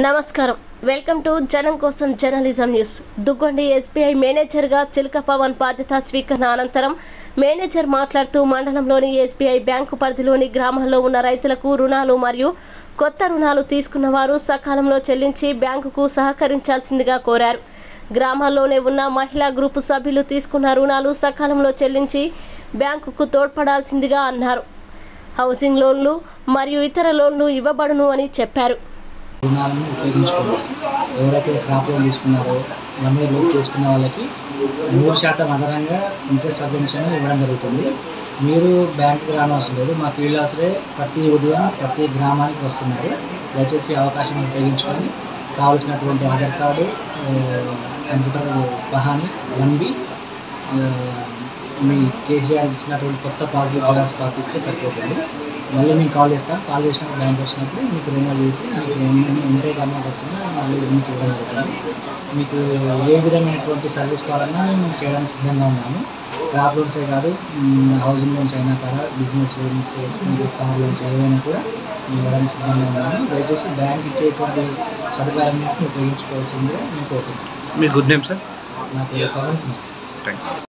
నమస్కారం welcome to జనం కోసం జర్నలిజం న్యూస్ దుగ్గొండి ఎస్బీఐ మేనేజర్గా చిలక పవన్ బాధ్యత స్వీకరణ అనంతరం మేనేజర్ మాట్లాడుతూ మండలంలోని ఎస్బీఐ బ్యాంకు పరిధిలోని గ్రామాల్లో ఉన్న రైతులకు రుణాలు మరియు కొత్త రుణాలు తీసుకున్న వారు సకాలంలో చెల్లించి బ్యాంకుకు సహకరించాల్సిందిగా కోరారు గ్రామాల్లోనే ఉన్న మహిళా గ్రూపు సభ్యులు తీసుకున్న రుణాలు సకాలంలో చెల్లించి బ్యాంకుకు తోడ్పడాల్సిందిగా అన్నారు హౌసింగ్ లోన్లు మరియు ఇతర లోన్లు ఇవ్వబడును అని చెప్పారు రుణాలను ఉపయోగించుకోవాలి ఎవరైతే క్రాప్ లోన్ తీసుకున్నారో వన్ ఇయర్ లోన్ తీసుకున్న వాళ్ళకి మూడు శాతం అదనంగా ఇంట్రెస్ట్ సబ్వెన్షన్ ఇవ్వడం జరుగుతుంది మీరు బ్యాంకుకి రానవసరం లేదు మా ఫీల్డ్ హౌస్లే ప్రతి ఉదయం ప్రతి గ్రామానికి వస్తున్నారు దయచేసి ఈ అవకాశం ఉపయోగించుకొని కావాల్సినటువంటి ఆధార్ కార్డు ఆ, కంప్యూటర్ పహాని వన్ బి మీ కేసీఆర్ ఇచ్చినటువంటి కొత్త పాస్బుక్ జిరాక్స్ కాపీ ఇస్తే సరిపోతుంది మళ్ళీ మేము కాల్ చేస్తాం కాల్ చేసినప్పుడు బ్యాంక్ వచ్చినప్పుడు మీకు రెన్యువల్ చేసి మీకు ఎన్ని- ఎంతైతే అమౌంట్ వస్తుందో మళ్ళీ మీకు ఇవ్వడం జరుగుతుంది మీకు ఏ విధమైనటువంటి సర్వీస్ కావాలన్నా మేము చేయడానికి సిద్ధంగా ఉన్నాము క్రాప్ లోన్సే కాదు మ్, హౌసింగ్ లోన్స్ అయినా కూడా బిజినెస్ లోన్స్ మీకు కార్ లోన్స్ ఏవైనా కూడా మేము ఇవ్వడానికి సిద్ధంగా ఉన్నాము దయచేసి బ్యాంక్ ఇచ్చేటువంటి సదుపాయాలను ఉపయోగించుకోవాల్సిందిగా మేము కోరుతున్నాం మీ గుడ్ నేమ్ సార్ నాకు పవన్ కుమార్ థ్యాంక్ యూ